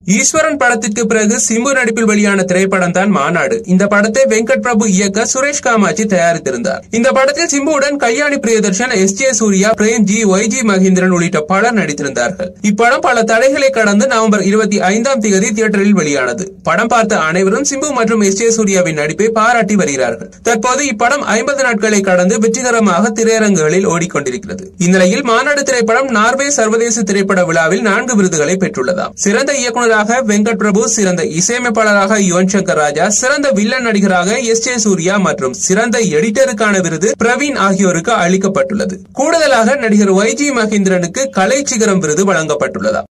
ஈஸ்வரன் படத்திற்கு பிறகு சிம்பு நடிப்பில் வெளியான திரைப்படம் தான் மாநாடு இந்த படத்தை வெங்கட் பிரபு இயக்க சுரேஷ் காமாட்சி தயாரித்திருந்தார் இந்த படத்தில் சிம்புவுடன் Kalyani Priyadarshan S J Suryah Premgi Y G Mahendran உள்ளிட்ட பலர் நடித்திருந்தார்கள் இப்படம் பல தடைகளை கடந்து நவம்பர் இருபத்தி ஐந்தாம் தேதி தியேட்டரில் வெளியானது படம் பார்த்த அனைவரும் சிம்பு மற்றும் எஸ் ஜே சூர்யாவின் நடிப்பை பாராட்டி வருகிறார்கள் தற்போது இப்படம் ஐம்பது நாட்களை கடந்து வெற்றிகரமாக திரையரங்குகளில் ஓடிக்கொண்டிருக்கிறது இந்நிலையில் மாநாடு திரைப்படம் நார்வே சர்வதேச திரைப்பட விழாவில் நான்கு விருதுகளை பெற்றுள்ளதாம் சிறந்த இயக்குநராக வெங்கட் பிரபு சிறந்த இசையமைப்பாளராக யுவன் சங்கர் ராஜா சிறந்த வில்லன் நடிகராக எஸ் ஜே சூர்யா மற்றும் சிறந்த எடிட்டருக்கான விருது பிரவீன் ஆகியோருக்கு அளிக்கப்பட்டுள்ளது கூடுதலாக நடிகர் ஒய் ஜி மகேந்திரனுக்கு கலை சிகரம் விருது வழங்கப்பட்டுள்ளதா